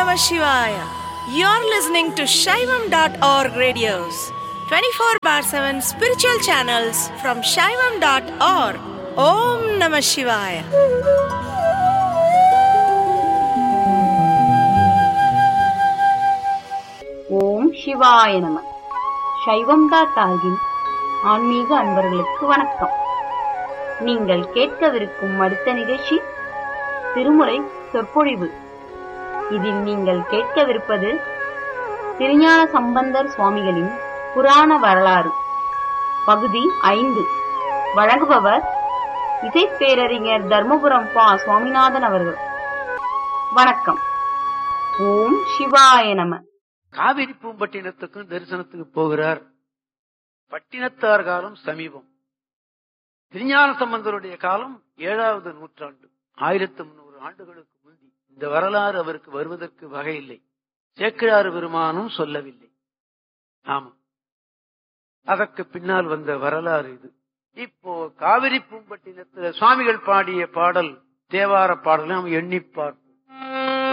Namah Shivaya. You're listening to Shaivam.org radios, 24 bar 7 spiritual channels from Shaivam.org. Om Namah Shivaya. ஓம் சிவாய நம சைவம்தா தாயின் ஆன்மீக அன்பர்களுக்கு வணக்கம் நீங்கள் கேட்கவிருக்கும் அடுத்த நிகழ்ச்சி திருமுறை சொற்பொழிவு இதில் நீங்கள் கேட்கவிருப்பது திருஞான சம்பந்தர் சுவாமிகளின் புராண வரலாறு பகுதி ஐந்து வழங்குபவர் இசைப்பேரறிஞர் தர்மபுரம் பா சுவாமிநாதன் அவர்கள் வணக்கம் ஓம் சிவாய நம காவிரி பூம்பட்டினத்துக்கும் தரிசனத்துக்கு போகிறார் பட்டினத்தார் காலம் சமீபம் திருஞான சம்பந்தருடைய காலம் ஏழாவது நூற்றாண்டு ஆயிரத்தி முன்னூறு ஆண்டுகளுக்கு முந்தி இந்த வரலாறு அவருக்கு வருவதற்கு வகையில்லை சேக்கிழாறு பெருமானும் சொல்லவில்லை ஆமா அதற்கு பின்னால் வந்த வரலாறு இது இப்போ காவிரி பூம்பட்டினத்துல சுவாமிகள் பாடிய பாடல் தேவார பாடலை நாம் எண்ணி பார்ப்போம்